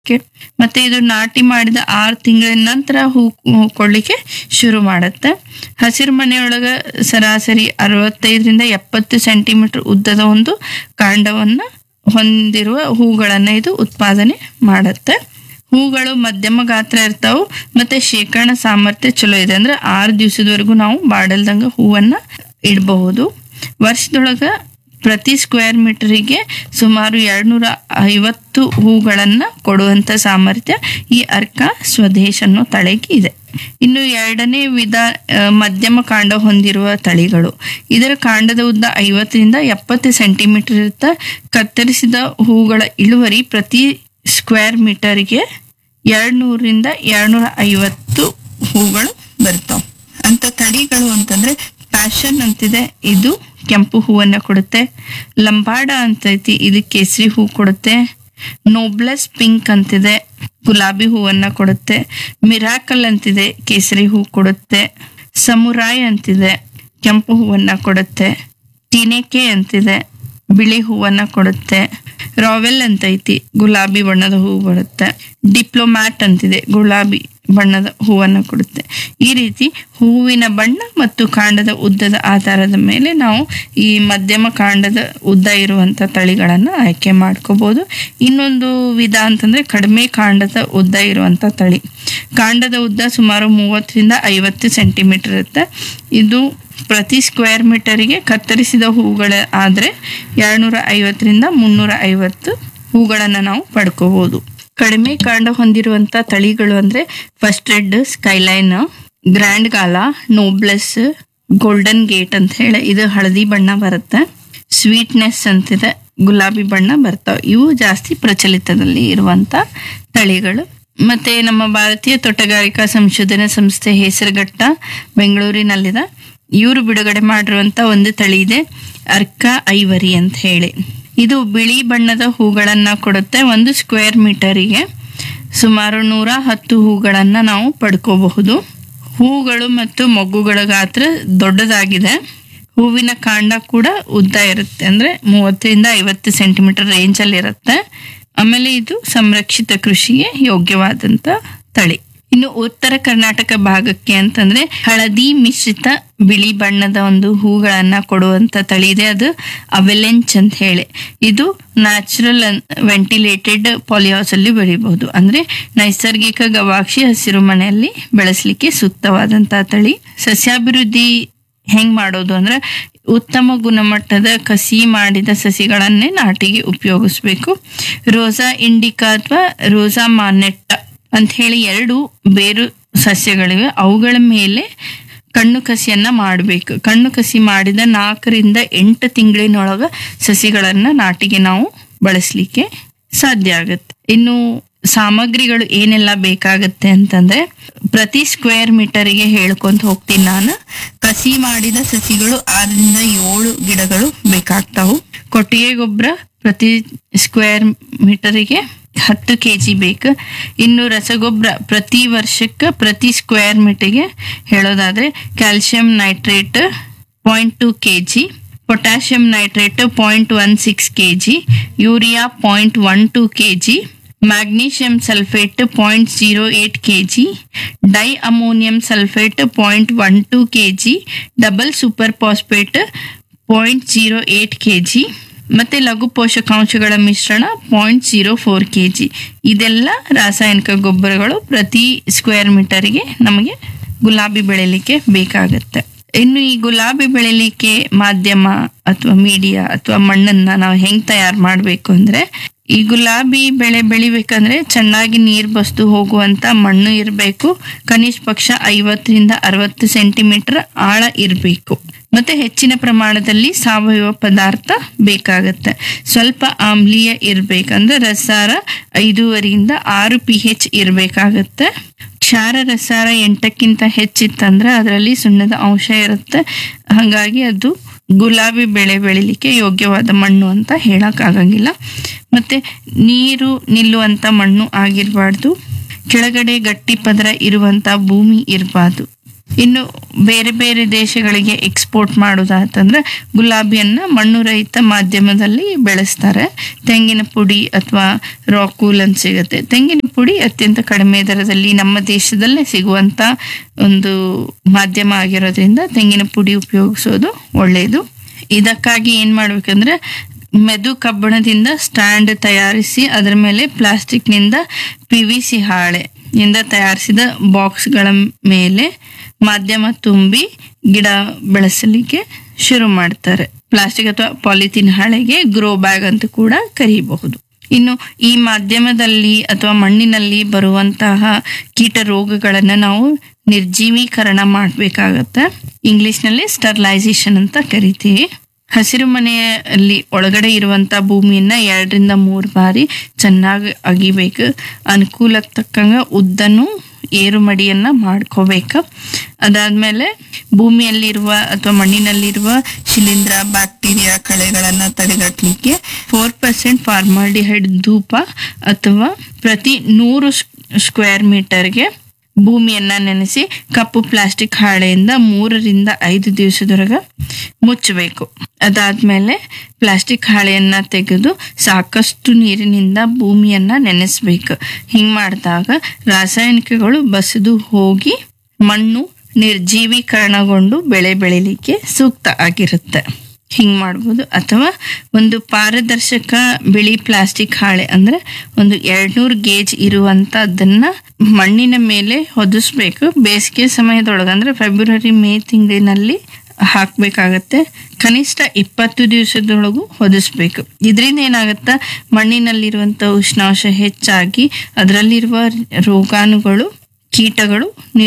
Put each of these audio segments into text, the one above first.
K- ಮತ್ತೆ ಇದು ನಾಟಿ ಮಾಡಿದ ಆರು ತಿಂಗಳಿನ ನಂತರ ಹೂ ಹೂ ಕೊಡ್ಲಿಕ್ಕೆ ಶುರು ಮಾಡುತ್ತೆ ಹಸಿರು ಮನೆಯೊಳಗ ಸರಾಸರಿ ಅರವತ್ತೈದರಿಂದ ಎಪ್ಪತ್ತು ಸೆಂಟಿಮೀಟರ್ ಉದ್ದದ ಒಂದು ಕಾಂಡವನ್ನ ಹೊಂದಿರುವ ಹೂಗಳನ್ನ ಇದು ಉತ್ಪಾದನೆ ಮಾಡುತ್ತೆ ಹೂಗಳು ಮಧ್ಯಮ ಗಾತ್ರ ಇರ್ತಾವು ಮತ್ತೆ ಶೇಖರಣಾ ಸಾಮರ್ಥ್ಯ ಚಲೋ ಇದೆ ಅಂದ್ರೆ ಆರು ದಿವಸದವರೆಗೂ ನಾವು ಬಾಡಲ್ದಂಗ ಹೂವನ್ನ ಇಡಬಹುದು ವರ್ಷದೊಳಗ ಪ್ರತಿ ಸ್ಕ್ವೇರ್ ಮೀಟರಿಗೆ ಸುಮಾರು ಎರಡ್ನೂರ ಐವತ್ತು ಹೂಗಳನ್ನ ಕೊಡುವಂತ ಸಾಮರ್ಥ್ಯ ಈ ಅರ್ಕ ಸ್ವದೇಶ್ ಅನ್ನೋ ತಳಿಗೆ ಇದೆ ಇನ್ನು ಎರಡನೇ ವಿಧ ಆ, ಮಧ್ಯಮ ಕಾಂಡ ಹೊಂದಿರುವ ತಳಿಗಳು ಇದರ ಕಾಂಡದ ಉದ್ದ ಐವತ್ತರಿಂದ ಎಪ್ಪತ್ತು ಸೆಂಟಿಮೀಟರ್ ಇರುತ್ತೆ ಕತ್ತರಿಸಿದ ಹೂಗಳ ಇಳುವರಿ ಪ್ರತಿ ಸ್ಕ್ವೇರ್ ಮೀಟರ್ಗೆ ಎರಡ್ನೂರಿಂದ ಎರಡ್ನೂರ ಐವತ್ತು ಹೂಗಳು ಬರ್ತಾವ ಅಂತ ತಳಿಗಳು ಅಂತಂದ್ರೆ ಪ್ಯಾಷನ್ ಅಂತಿದೆ ಇದು ಕೆಂಪು ಹೂವನ್ನ ಕೊಡುತ್ತೆ ಲಂಬಾಡ ಅಂತೈತಿ ಇದು ಕೇಸರಿ ಹೂ ಕೊಡುತ್ತೆ ನೋಬ್ಲೆಸ್ ಪಿಂಕ್ ಅಂತಿದೆ ಗುಲಾಬಿ ಹೂವನ್ನ ಕೊಡುತ್ತೆ ಮಿರಾಕಲ್ ಅಂತಿದೆ ಕೇಸರಿ ಹೂ ಕೊಡುತ್ತೆ ಸಮುರಾಯ್ ಅಂತಿದೆ ಕೆಂಪು ಹೂವನ್ನ ಕೊಡುತ್ತೆ ಟಿನೆಕೆ ಅಂತಿದೆ ಬಿಳಿ ಹೂವನ್ನ ಕೊಡುತ್ತೆ ರಾವೆಲ್ ಅಂತ ಐತಿ ಗುಲಾಬಿ ಬಣ್ಣದ ಹೂ ಬರುತ್ತೆ ಡಿಪ್ಲೊಮ್ಯಾಟ್ ಅಂತಿದೆ ಗುಲಾಬಿ ಬಣ್ಣದ ಹೂವನ್ನ ಕೊಡುತ್ತೆ ಈ ರೀತಿ ಹೂವಿನ ಬಣ್ಣ ಮತ್ತು ಕಾಂಡದ ಉದ್ದದ ಆಧಾರದ ಮೇಲೆ ನಾವು ಈ ಮಧ್ಯಮ ಕಾಂಡದ ಉದ್ದ ಇರುವಂತ ತಳಿಗಳನ್ನ ಆಯ್ಕೆ ಮಾಡ್ಕೋಬಹುದು ಇನ್ನೊಂದು ವಿಧ ಅಂತಂದ್ರೆ ಕಡಿಮೆ ಕಾಂಡದ ಉದ್ದ ಇರುವಂತ ತಳಿ ಕಾಂಡದ ಉದ್ದ ಸುಮಾರು ಮೂವತ್ತರಿಂದ ಐವತ್ತು ಸೆಂಟಿಮೀಟರ್ ಇರುತ್ತೆ ಇದು ಪ್ರತಿ ಸ್ಕ್ವೇರ್ ಮೀಟರಿಗೆ ಕತ್ತರಿಸಿದ ಹೂಗಳ ಆದರೆ ಎರಡ್ನೂರ ಐವತ್ತರಿಂದ ಮುನ್ನೂರ ಐವತ್ತು ಹೂಗಳನ್ನು ನಾವು ಪಡ್ಕೋಬಹುದು ಕಡಿಮೆ ಕಾಂಡ ಹೊಂದಿರುವಂತ ತಳಿಗಳು ಅಂದ್ರೆ first Red Skyline Grand Gala Noblesse Golden Gate ಅಂತ ಹೇಳಿ ಇದು ಹಳದಿ ಬಣ್ಣ ಬರುತ್ತೆ ಸ್ವೀಟ್ನೆಸ್ ಅಂತಿದೆ ಗುಲಾಬಿ ಬಣ್ಣ ಬರ್ತಾವೆ ಇವು ಜಾಸ್ತಿ ಪ್ರಚಲಿತದಲ್ಲಿ ಇರುವಂತ ತಳಿಗಳು ಮತ್ತೆ ನಮ್ಮ ಭಾರತೀಯ ತೋಟಗಾರಿಕಾ ಸಂಶೋಧನಾ ಸಂಸ್ಥೆ ಹೆಸರುಘಟ್ಟ ಬೆಂಗಳೂರಿನಲ್ಲಿದೆ ಇವರು ಬಿಡುಗಡೆ ಮಾಡಿರುವಂತ ಒಂದು ತಳಿ ಇದೆ ಅರ್ಕ ಐವರಿ ಅಂತ ಹೇಳಿ ಇದು ಬಿಳಿ ಬಣ್ಣದ ಹೂಗಳನ್ನ ಕೊಡುತ್ತೆ ಒಂದು ಸ್ಕ್ವೇರ್ ಮೀಟರಿಗೆ ಸುಮಾರು ನೂರ ಹತ್ತು ಹೂಗಳನ್ನ ನಾವು ಪಡ್ಕೋಬಹುದು ಹೂಗಳು ಮತ್ತು ಮೊಗ್ಗುಗಳ ಗಾತ್ರ ದೊಡ್ಡದಾಗಿದೆ ಹೂವಿನ ಕಾಂಡ ಕೂಡ ಉದ್ದ ಇರುತ್ತೆ ಅಂದ್ರೆ ಮೂವತ್ತರಿಂದ ಐವತ್ತು ಸೆಂಟಿಮೀಟರ್ ರೇಂಜ್ ಅಲ್ಲಿ ಇರುತ್ತೆ ಆಮೇಲೆ ಇದು ಸಂರಕ್ಷಿತ ಕೃಷಿಗೆ ಯೋಗ್ಯವಾದಂತ ತಳಿ ಇನ್ನು ಉತ್ತರ ಕರ್ನಾಟಕ ಭಾಗಕ್ಕೆ ಅಂತಂದ್ರೆ ಹಳದಿ ಮಿಶ್ರಿತ ಬಿಳಿ ಬಣ್ಣದ ಒಂದು ಹೂಗಳನ್ನ ಕೊಡುವಂತ ತಳಿ ಇದೆ ಅದು ಅವೆಲೆಂಚ್ ಅಂತ ಹೇಳಿ ಇದು ನ್ಯಾಚುರಲ್ ವೆಂಟಿಲೇಟೆಡ್ ಪಾಲಿಹೌಸ್ ಅಲ್ಲಿ ಬೆಳಿಬಹುದು ಅಂದ್ರೆ ನೈಸರ್ಗಿಕ ಗವಾಕ್ಷಿ ಹಸಿರು ಮನೆಯಲ್ಲಿ ಬೆಳೆಸಲಿಕ್ಕೆ ಸೂಕ್ತವಾದಂತಹ ತಳಿ ಸಸ್ಯಾಭಿವೃದ್ಧಿ ಹೆಂಗ್ ಮಾಡೋದು ಅಂದ್ರೆ ಉತ್ತಮ ಗುಣಮಟ್ಟದ ಕಸಿ ಮಾಡಿದ ಸಸಿಗಳನ್ನೇ ನಾಟಿಗೆ ಉಪಯೋಗಿಸ್ಬೇಕು ರೋಸಾ ಇಂಡಿಕಾ ಅಥವಾ ರೋಸಾ ಮಾನೆಟ್ಟ ಅಂತ ಹೇಳಿ ಎರಡು ಬೇರು ಸಸ್ಯಗಳಿವೆ ಅವುಗಳ ಮೇಲೆ ಕಣ್ಣು ಕಸಿಯನ್ನ ಮಾಡಬೇಕು ಕಣ್ಣು ಕಸಿ ಮಾಡಿದ ನಾಲ್ಕರಿಂದ ಎಂಟು ತಿಂಗಳಿನೊಳಗ ಸಸಿಗಳನ್ನ ನಾಟಿಗೆ ನಾವು ಬಳಸಲಿಕ್ಕೆ ಸಾಧ್ಯ ಆಗುತ್ತೆ ಇನ್ನು ಸಾಮಗ್ರಿಗಳು ಏನೆಲ್ಲ ಬೇಕಾಗತ್ತೆ ಅಂತಂದ್ರೆ ಪ್ರತಿ ಸ್ಕ್ವೇರ್ ಮೀಟರಿಗೆ ಹೇಳ್ಕೊಂತ ಹೋಗ್ತೀನಿ ನಾನು ಕಸಿ ಮಾಡಿದ ಸಸಿಗಳು ಆರರಿಂದ ಏಳು ಗಿಡಗಳು ಬೇಕಾಗ್ತಾವು ಕೊಟ್ಟಿಗೆ ಗೊಬ್ಬರ ಪ್ರತಿ ಸ್ಕ್ವೇರ್ ಮೀಟರಿಗೆ ಹತ್ತು ಕೆ ಜಿ ಬೇಕು ಇನ್ನು ರಸಗೊಬ್ಬರ ಪ್ರತಿ ವರ್ಷಕ್ಕೆ ಪ್ರತಿ ಸ್ಕ್ವೇರ್ ಮೀಟರ್ಗೆ ಹೇಳೋದಾದ್ರೆ calcium nitrate point two K G potassium nitrate point one six K G urea point one two K G magnesium sulphate point zero eight K G di ammonium sulphate point one two K G double super phosphate point zero eight K G ಮತ್ತೆ ಲಘು ಪೋಷಕಾಂಶಗಳ ಮಿಶ್ರಣ point zero four K G ಇದೆಲ್ಲ ರಾಸಾಯನಿಕ ಗೊಬ್ಬರಗಳು ಪ್ರತಿ square ಮೀಟರ್ಗೆ ನಮಗೆ ಗುಲಾಬಿ ಬೆಳೆಯಲಿಕ್ಕೆ ಬೇಕಾಗತ್ತೆ ಇನ್ನು ಈ ಗುಲಾಬಿ ಬೆಳೆಯಲಿಕ್ಕೆ ಮಾಧ್ಯಮ ಅಥವಾ ಮೀಡಿಯಾ ಅಥವಾ ಮಣ್ಣನ್ನ ನಾವು ಹೆಂಗ್ ತಯಾರು ಮಾಡಬೇಕು ಅಂದ್ರೆ ಈ ಗುಲಾಬಿ ಬೆಳೆ ಬೆಳಿಬೇಕಂದ್ರೆ ಚೆನ್ನಾಗಿ ನೀರ್ ಬಸ್ದು ಹೋಗುವಂತ ಮಣ್ಣು ಇರಬೇಕು ಕನಿಷ್ಠ ಪಕ್ಷ ಐವತ್ತರಿಂದ ಅರವತ್ತು ಸೆಂಟಿಮೀಟರ್ ಆಳ ಇರಬೇಕು ಮತ್ತೆ ಹೆಚ್ಚಿನ ಪ್ರಮಾಣದಲ್ಲಿ ಸಾವಯವ ಪದಾರ್ಥ ಬೇಕಾಗತ್ತೆ ಸ್ವಲ್ಪ ಆಮ್ಲೀಯ ಇರ್ಬೇಕಂದ್ರೆ ರಸಾರ ಐದೂವರಿಯಿಂದ ಆರು ಪಿ ಹೆಚ್ ಇರಬೇಕಾಗತ್ತೆ ಕ್ಷಾರ ರಸಾರ ಎಂಟಕ್ಕಿಂತ ಹೆಚ್ಚಿತ್ತಂದ್ರೆ ಅದರಲ್ಲಿ ಸುಣ್ಣದ ಅಂಶ ಇರುತ್ತೆ ಹಾಗಾಗಿ ಅದು ಗುಲಾಬಿ ಬೆಳೆ ಬೆಳಿಲಿಕ್ಕೆ ಯೋಗ್ಯವಾದ ಮಣ್ಣು ಅಂತ ಹೇಳಕ್ ಆಗಂಗಿಲ್ಲ ಮತ್ತೆ ನೀರು ನಿಲ್ಲುವಂತ ಮಣ್ಣು ಆಗಿರಬಾರ್ದು ಕೆಳಗಡೆ ಗಟ್ಟಿ ಪದರ ಇರುವಂತ ಭೂಮಿ ಇರಬಾರ್ದು ಇನ್ನು ಬೇರೆ ಬೇರೆ ದೇಶಗಳಿಗೆ ಎಕ್ಸ್ಪೋರ್ಟ್ ಮಾಡೋದಾತಂದ್ರೆ ಗುಲಾಬಿಯನ್ನ ಮಣ್ಣು ರಹಿತ ಮಾಧ್ಯಮದಲ್ಲಿ ಬೆಳೆಸ್ತಾರೆ ತೆಂಗಿನ ಪುಡಿ ಅಥವಾ ರಾಕೂಲ್ ಅಂತ ಸಿಗುತ್ತೆ ತೆಂಗಿನ ಪುಡಿ ಅತ್ಯಂತ ಕಡಿಮೆ ದರದಲ್ಲಿ ನಮ್ಮ ದೇಶದಲ್ಲೇ ಸಿಗುವಂತ ಒಂದು ಮಾಧ್ಯಮ ಆಗಿರೋದ್ರಿಂದ ತೆಂಗಿನ ಪುಡಿ ಉಪಯೋಗಿಸೋದು ಒಳ್ಳೆಯದು ಇದಕ್ಕಾಗಿ ಏನ್ ಮಾಡ್ಬೇಕಂದ್ರೆ ಮೆದು ಕಬ್ಬಣದಿಂದ ಸ್ಟ್ಯಾಂಡ್ ತಯಾರಿಸಿ ಅದರ ಮೇಲೆ ಪ್ಲಾಸ್ಟಿಕ್ನಿಂದ ಪಿ ವಿ ಸಿ ಹಾಳೆ ಇಂದ ತಯಾರಿಸಿದ ಬಾಕ್ಸ್ಗಳ ಮೇಲೆ ಮಾಧ್ಯಮ ತುಂಬಿ ಗಿಡ ಬೆಳೆಸಲಿಕ್ಕೆ ಶುರು ಮಾಡ್ತಾರೆ ಪ್ಲಾಸ್ಟಿಕ್ ಅಥವಾ ಪಾಲಿಥಿನ್ ಹಾಳೆಗೆ ಗ್ರೋ ಬ್ಯಾಗ್ ಅಂತ ಕೂಡ ಕರೀಬಹುದು ಇನ್ನು ಈ ಮಾಧ್ಯಮದಲ್ಲಿ ಅಥವಾ ಮಣ್ಣಿನಲ್ಲಿ ಬರುವಂತಹ ಕೀಟ ರೋಗಗಳನ್ನು ನಾವು ನಿರ್ಜೀವೀಕರಣ ಮಾಡಬೇಕಾಗತ್ತೆ ಇಂಗ್ಲಿಷ್ನಲ್ಲಿ ಸ್ಟರ್ಲೈಸೇಷನ್ ಅಂತ ಕರಿತೀವಿ ಹಸಿರು ಮನೆಯಲ್ಲಿ ಒಳಗಡೆ ಇರುವಂತ ಭೂಮಿಯನ್ನ ಎರಡರಿಂದ ಮೂರು ಬಾರಿ ಚೆನ್ನಾಗಿ ಅಗಿಬೇಕು ಅನುಕೂಲಕ್ಕೆ ತಕ್ಕಂಗ ಉದ್ದನು ಏರು ಮಡಿಯನ್ನ ಮಾಡ್ಕೋಬೇಕು ಅದಾದ್ಮೇಲೆ ಭೂಮಿಯಲ್ಲಿರುವ ಅಥವಾ ಮಣ್ಣಿನಲ್ಲಿರುವ ಶಿಲೀಂಧ್ರ ಬ್ಯಾಕ್ಟೀರಿಯಾ ಕಳೆಗಳನ್ನ ತಡೆಗಟ್ಟಲಿಕ್ಕೆ ಫೋರ್ ಪರ್ಸೆಂಟ್ ಫಾರ್ಮಾಲ್ಡಿಹೈಡ್ ಧೂಪ ಅಥವಾ ಪ್ರತಿ ನೂರು ಸ್ಕ್ವೇರ್ ಮೀಟರ್ಗೆ ಭೂಮಿಯನ್ನ ನೆನೆಸಿ ಕಪ್ಪು ಪ್ಲಾಸ್ಟಿಕ್ ಹಾಳೆಯಿಂದ ಮೂರರಿಂದ ಐದು ದಿವಸದೊಳಗ ಮುಚ್ಚಬೇಕು ಅದಾದ್ಮೇಲೆ ಪ್ಲಾಸ್ಟಿಕ್ ಹಾಳೆಯನ್ನ ತೆಗೆದು ಸಾಕಷ್ಟು ನೀರಿನಿಂದ ಭೂಮಿಯನ್ನ ನೆನೆಸ್ಬೇಕು ಹಿಂಗ್ ಮಾಡಿದಾಗ ರಾಸಾಯನಿಕಗಳು ಬಸಿದು ಹೋಗಿ ಮಣ್ಣು ನಿರ್ಜೀವೀಕರಣಗೊಂಡು ಬೆಳೆ ಬೆಳಿಲಿಕ್ಕೆ ಸೂಕ್ತ ಆಗಿರುತ್ತೆ ಹಿಂಗ್ ಮಾಡ್ಬೋದು ಅಥವಾ ಒಂದು ಪಾರದರ್ಶಕ ಬಿಳಿ ಪ್ಲಾಸ್ಟಿಕ್ ಹಾಳೆ ಅಂದ್ರೆ ಒಂದು ಎರಡ್ನೂರು ಗೇಜ್ ಇರುವಂತದನ್ನ ಮಣ್ಣಿನ ಮೇಲೆ ಹೊದಿಸ್ಬೇಕು ಬೇಸಿಗೆ ಸಮಯದೊಳಗೆ ಅಂದ್ರೆ ಫೆಬ್ರವರಿ ಮೇ ತಿಂಗಳಿನಲ್ಲಿ ಹಾಕ್ಬೇಕಾಗತ್ತೆ ಕನಿಷ್ಠ ಇಪ್ಪತ್ತು ದಿವಸದೊಳಗೂ ಹೊದಿಸ್ಬೇಕು ಇದರಿಂದ ಏನಾಗುತ್ತಾ ಮಣ್ಣಿನಲ್ಲಿರುವಂತ ಉಷ್ಣಾಂಶ ಹೆಚ್ಚಾಗಿ ಅದರಲ್ಲಿರುವ ರೋಗಾಣುಗಳು ಕೀಟಗಳು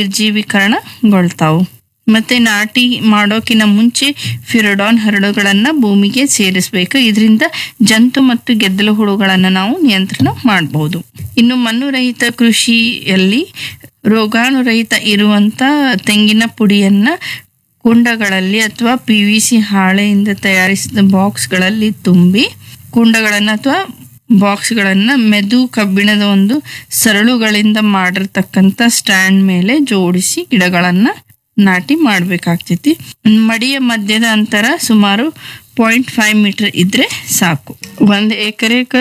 ನಿರ್ಜೀವೀಕರಣಗೊಳ್ತಾವು ಮತ್ತೆ ನಾಟಿ ಮಾಡೋಕಿನ ಮುಂಚೆ ಫಿರಡಾನ್ ಹರಳುಗಳನ್ನ ಭೂಮಿಗೆ ಸೇರಿಸಬೇಕು ಇದರಿಂದ ಜಂತು ಮತ್ತು ಗೆದ್ದಲು ಹುಳುಗಳನ್ನ ನಾವು ನಿಯಂತ್ರಣ ಮಾಡಬಹುದು ಇನ್ನು ಮಣ್ಣು ರಹಿತ ಕೃಷಿಯಲ್ಲಿ ರೋಗಾಣು ರಹಿತ ಇರುವಂತ ತೆಂಗಿನ ಪುಡಿಯನ್ನ ಕುಂಡಗಳಲ್ಲಿ ಅಥವಾ ಪಿ ವಿ ಸಿ ಹಾಳೆಯಿಂದ ತಯಾರಿಸಿದ ಬಾಕ್ಸ್ಗಳಲ್ಲಿ ತುಂಬಿ ಕುಂಡಗಳನ್ನ ಅಥವಾ ಬಾಕ್ಸ್ಗಳನ್ನ ಮೆದು ಕಬ್ಬಿಣದ ಒಂದು ಸರಳುಗಳಿಂದ ಮಾಡಿರ್ತಕ್ಕಂಥ ಸ್ಟ್ಯಾಂಡ್ ಮೇಲೆ ಜೋಡಿಸಿ ಗಿಡಗಳನ್ನ ನಾಟಿ ಮಾಡ್ಬೇಕಾಗ್ತೈತಿ ಮಡಿಯ ಮಧ್ಯದ ಅಂತರ ಸುಮಾರು ಪಾಯಿಂಟ್ ಫೈವ್ ಮೀಟರ್ ಇದ್ರೆ ಸಾಕು ಒಂದ್ ಎಕರೆಕ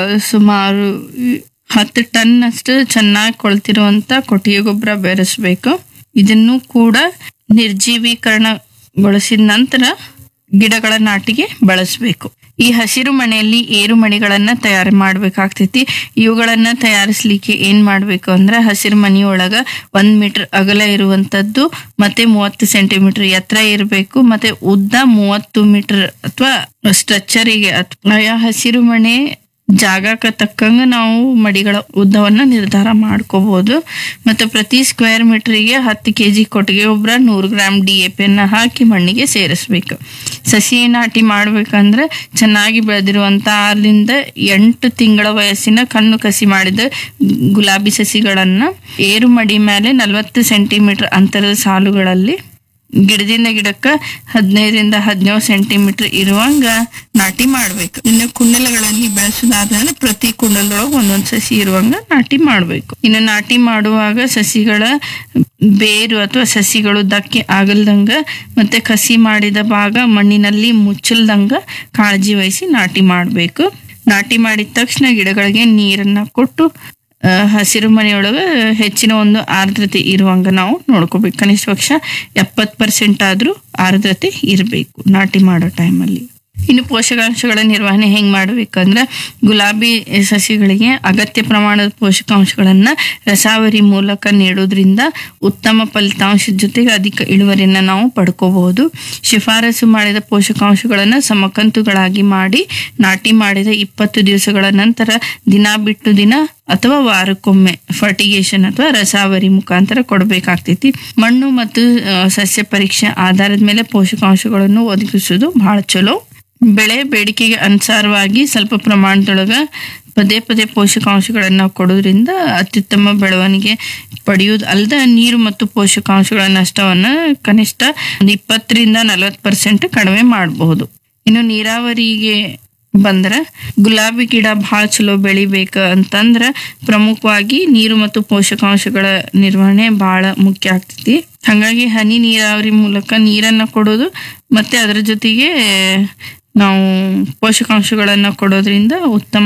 ಸುಮಾರು ಹತ್ತು ಟನ್ ಅಷ್ಟು ಚೆನ್ನಾಗಿ ಕೊಳ್ತಿರುವಂತ ಕೊಟ್ಟಿಗೆ ಗೊಬ್ಬರ ಬೆರೆಸ್ಬೇಕು ಇದನ್ನು ಕೂಡ ನಿರ್ಜೀವೀಕರಣಗೊಳಿಸಿದ ನಂತರ ಗಿಡಗಳ ನಾಟಿಗೆ ಬಳಸಬೇಕು ಈ ಹಸಿರು ಮನೆಯಲ್ಲಿ ಏರು ಮಣಿಗಳನ್ನ ತಯಾರು ಮಾಡ್ಬೇಕಾಗ್ತೈತಿ ಇವುಗಳನ್ನ ತಯಾರಿಸ್ಲಿಕ್ಕೆ ಏನ್ ಮಾಡ್ಬೇಕು ಅಂದ್ರೆ ಹಸಿರು ಮನೆಯೊಳಗ ಒಂದ್ ಮೀಟರ್ ಅಗಲ ಇರುವಂತದ್ದು ಮತ್ತೆ ಮೂವತ್ತು ಸೆಂಟಿಮೀಟರ್ ಎತ್ತರ ಇರಬೇಕು ಮತ್ತೆ ಉದ್ದ ಮೂವತ್ತು ಮೀಟರ್ ಅಥವಾ ಸ್ಟ್ರಕ್ಚರಿಗೆ ಅಥವಾ ಹಸಿರು ಮನೆ ಜಾಗಕ್ಕೆ ತಕ್ಕಂಗ ನಾವು ಮಡಿಗಳ ಉದ್ದವನ್ನ ನಿರ್ಧಾರ ಮಾಡ್ಕೋಬಹುದು ಮತ್ತೆ ಪ್ರತಿ ಸ್ಕ್ವೇರ್ ಮೀಟರ್ಗೆ ಹತ್ತು ಕೆ ಜಿ ಕೊಟ್ಟಿಗೆ ಗೊಬ್ಬರ ನೂರು ಗ್ರಾಮ್ ಡಿ ಎ ಪಿಯನ್ನ ಹಾಕಿ ಮಣ್ಣಿಗೆ ಸೇರಿಸ್ಬೇಕು ಸಸಿ ನಾಟಿ ಮಾಡ್ಬೇಕಂದ್ರೆ ಚೆನ್ನಾಗಿ ಬೆಳೆದಿರುವಂತ ಆರರಿಂದ ಎಂಟು ತಿಂಗಳ ವಯಸ್ಸಿನ ಕಣ್ಣು ಕಸಿ ಮಾಡಿದ ಗುಲಾಬಿ ಸಸಿಗಳನ್ನ ಏರು ಮಡಿ ಮೇಲೆ ನಲವತ್ತು ಸೆಂಟಿಮೀಟರ್ ಅಂತರದ ಸಾಲುಗಳಲ್ಲಿ ಗಿಡದಿಂದ ಗಿಡಕ್ಕ ಹದಿನೈದರಿಂದ ಹದಿನೇಳು ಸೆಂಟಿಮೀಟರ್ ಇರುವಂಗ ನಾಟಿ ಮಾಡ್ಬೇಕು ಇನ್ನು ಕುಂಡಲಗಳಲ್ಲಿ ಬೆಳೆಸೋದಾದ್ರೆ ಪ್ರತಿ ಕುಂಡಲದೊಳಗೆ ಒಂದೊಂದ್ ಸಸಿ ಇರುವಂಗ ನಾಟಿ ಮಾಡ್ಬೇಕು ಇನ್ನು ನಾಟಿ ಮಾಡುವಾಗ ಸಸಿಗಳ ಬೇರು ಅಥವಾ ಸಸಿಗಳು ಧಕ್ಕೆ ಆಗಲ್ದಂಗ ಮತ್ತೆ ಕಸಿ ಮಾಡಿದ ಭಾಗ ಮಣ್ಣಿನಲ್ಲಿ ಮುಚ್ಚಲ್ದಂಗ ಕಾಳಜಿ ವಹಿಸಿ ನಾಟಿ ಮಾಡ್ಬೇಕು ನಾಟಿ ಮಾಡಿದ ತಕ್ಷಣ ಗಿಡಗಳಿಗೆ ನೀರನ್ನ ಕೊಟ್ಟು ಆ, ಹಸಿರು ಮನೆಯೊಳಗೆ ಹೆಚ್ಚಿನ ಒಂದು ಆರ್ದ್ರತೆ ಇರುವಂಗ ನಾವು ನೋಡ್ಕೋಬೇಕು ಕನಿಷ್ಠ ಪಕ್ಷ ಎಪ್ಪತ್ ಪರ್ಸೆಂಟ್ ಆದ್ರೂ ಆರ್ದ್ರತೆ ಇರಬೇಕು ನಾಟಿ ಮಾಡೋ ಟೈಮಲ್ಲಿ ಇನ್ನು ಪೋಷಕಾಂಶಗಳ ನಿರ್ವಹಣೆ ಹೆಂಗ್ ಮಾಡ್ಬೇಕಂದ್ರೆ ಗುಲಾಬಿ ಸಸಿಗಳಿಗೆ ಅಗತ್ಯ ಪ್ರಮಾಣದ ಪೋಷಕಾಂಶಗಳನ್ನ ರಸಾವರಿ ಮೂಲಕ ನೀಡೋದ್ರಿಂದ ಉತ್ತಮ ಫಲಿತಾಂಶದ ಜೊತೆಗೆ ಅಧಿಕ ಇಳುವರಿಯನ್ನ ನಾವು ಪಡ್ಕೋಬಹುದು ಶಿಫಾರಸು ಮಾಡಿದ ಪೋಷಕಾಂಶಗಳನ್ನ ಸಮಕಂತುಗಳಾಗಿ ಮಾಡಿ ನಾಟಿ ಮಾಡಿದ ಇಪ್ಪತ್ತು ದಿವಸಗಳ ನಂತರ ದಿನ ಬಿಟ್ಟು ದಿನ ಅಥವಾ ವಾರಕ್ಕೊಮ್ಮೆ ಫರ್ಟಿಗೇಷನ್ ಅಥವಾ ರಸಾವರಿ ಮುಖಾಂತರ ಕೊಡಬೇಕಾಗ್ತೈತಿ ಮಣ್ಣು ಮತ್ತು ಆ, ಸಸ್ಯ ಪರೀಕ್ಷೆ ಆಧಾರದ ಮೇಲೆ ಪೋಷಕಾಂಶಗಳನ್ನು ಒದಗಿಸುವುದು ಬಹಳ ಚಲೋ ಬೆಳೆ ಬೇಡಿಕೆಗೆ ಅನುಸಾರವಾಗಿ ಸ್ವಲ್ಪ ಪ್ರಮಾಣದೊಳಗ ಪದೇ ಪದೇ ಪೋಷಕಾಂಶಗಳನ್ನ ಕೊಡೋದ್ರಿಂದ ಅತ್ಯುತ್ತಮ ಬೆಳವಣಿಗೆ ಪಡೆಯುವುದು ಅಲ್ಲದೆ ನೀರು ಮತ್ತು ಪೋಷಕಾಂಶಗಳ ನಷ್ಟವನ್ನ ಕನಿಷ್ಠ ಒಂದು ಇಪ್ಪತ್ತರಿಂದ ನಲವತ್ತು ಪರ್ಸೆಂಟ್ ಕಡಿಮೆ ಮಾಡಬಹುದು ಇನ್ನು ನೀರಾವರಿಗೆ ಬಂದ್ರ ಗುಲಾಬಿ ಗಿಡ ಬಹಳ ಚಲೋ ಬೆಳಿಬೇಕ ಅಂತಂದ್ರ ಪ್ರಮುಖವಾಗಿ ನೀರು ಮತ್ತು ಪೋಷಕಾಂಶಗಳ ನಿರ್ವಹಣೆ ಬಹಳ ಮುಖ್ಯ ಆಗ್ತೈತಿ ಹಾಗಾಗಿ ಹನಿ ನೀರಾವರಿ ಮೂಲಕ ನೀರನ್ನು ಕೊಡೋದು ಮತ್ತೆ ಅದರ ಜೊತೆಗೆ ನಾವು ಪೋಷಕಾಂಶಗಳನ್ನು ಕೊಡೋದ್ರಿಂದ ಉತ್ತಮ